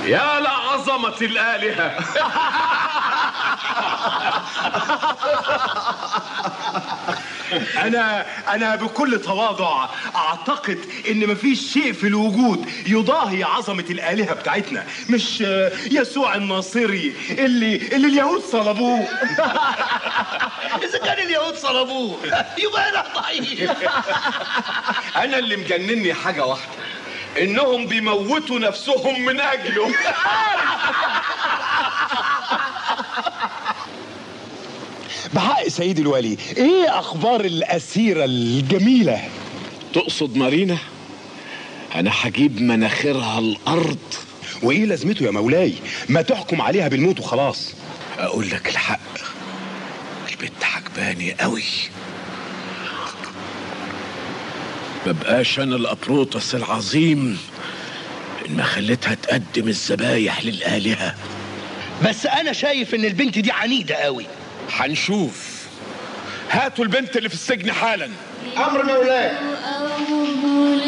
يا لعظمة الآلهة انا انا بكل تواضع اعتقد ان مفيش شيء في الوجود يضاهي عظمه الالهه بتاعتنا مش آه، يسوع الناصري اللي اللي اليهود صلبوه اذا كان اليهود صلبوه يبقى انا ضعيف أنا اللي مجنني حاجة واحدة إنهم بيموتوا نفسهم من أجله بحق سيدي الولي ايه اخبار الاسيره الجميله تقصد مارينا أنا هجيب مناخيرها الأرض وايه لازمته يا مولاي ما تحكم عليها بالموت وخلاص أقول لك الحق البت عجباني قوي مبقاش أنا الأبروتس العظيم إن ما خليتها تقدم الذبايح للآلهة بس انا شايف ان البنت دي عنيده قوي هنشوف هاتوا البنت اللي في السجن حالا امر مولاي أوه